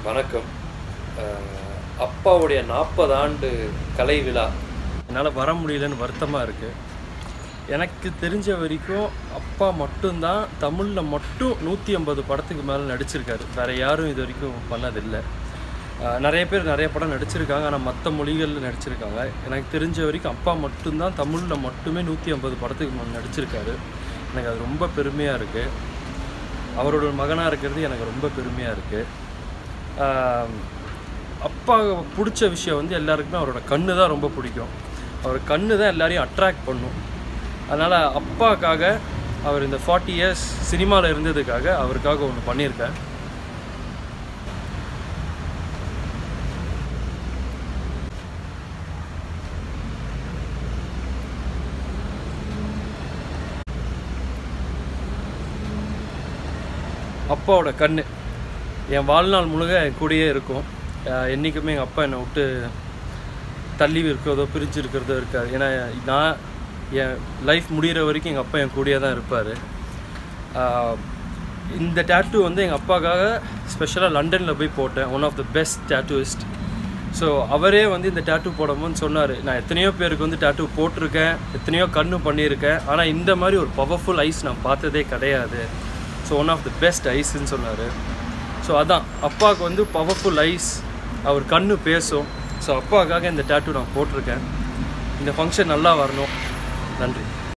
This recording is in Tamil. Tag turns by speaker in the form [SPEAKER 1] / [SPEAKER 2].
[SPEAKER 1] வணக்கம் அஹ், அப்பாவுடைய நாற்பது ஆண்டு கலை விழா என்னால் வர முடியலன்னு வருத்தமாக இருக்குது எனக்கு தெரிஞ்ச வரைக்கும் அப்பா மட்டும்தான் தமிழில் மட்டும் நூற்றி ஐம்பது படத்துக்கு மேலே நடிச்சிருக்காரு வேறு யாரும் இது வரைக்கும் பண்ணதில்லை அஹ், நிறைய பேர் நிறைய படம் நடிச்சிருக்காங்க ஆனால் மற்ற மொழிகளில் நடிச்சிருக்காங்க எனக்கு தெரிஞ்ச வரைக்கும் அப்பா மட்டும்தான் தமிழில் மட்டுமே நூற்றி ஐம்பது படத்துக்கு மேலே நடிச்சிருக்காரு எனக்கு அது ரொம்ப பெருமையாக இருக்குது அவரோட மகனாக இருக்கிறது எனக்கு ரொம்ப பெருமையாக இருக்குது அப்பா பிடிச்ச விஷயம் வந்து எல்லாருக்குமே அவரோட கண்ணு தான் ரொம்ப பிடிக்கும் அவர் கண்ணு தான் எல்லாரையும் அட்ராக்ட் பண்ணும் அதனால் அப்பாக்காக அவர் இந்த ஃபார்ட்டி இயர்ஸ் சினிமாவில் இருந்ததுக்காக அவருக்காக ஒன்று பண்ணியிருக்கேன் அப்பாவோட கண் என் வாழ்நாள் முழுக்க என் கூடயே இருக்கும் அஹ் என்றைக்குமே எங்கள் அப்பா என்னை விட்டு தள்ளி இருக்கிறதோ பிரிஞ்சு இருக்கிறதோ இருக்காது ஏன்னா நான் என் லைஃப் முடிகிற வரைக்கும் எங்கள் அப்பா என் கூடயே தான் இருப்பார் இந்த டேட்டூ வந்து எங்கள் அப்பாக்காக ஸ்பெஷலாக லண்டனில் போய் போட்டேன் one of the best tattooist so அவரே வந்து இந்த டேட்டூ போடும்போது சொன்னார் நான் எத்தனையோ பேருக்கு வந்து டேட்டூ போட்டிருக்கேன் எத்தனையோ கண்ணு பண்ணியிருக்கேன் ஆனால் இந்த மாதிரி ஒரு பவர்ஃபுல் ஐஸ் நான் பார்த்ததே கிடையாது so one of the best ஐஸ்ன்னு சொன்னார் ஸோ அதான் அப்பாவுக்கு வந்து பவர்ஃபுல் ஐஸ் அவர் கண்ணு பேசும் ஸோ அப்பாவுக்காக இந்த டேட்டூ நான் போட்டிருக்கேன் இந்த ஃபங்க்ஷன் நல்லா வரணும் நன்றி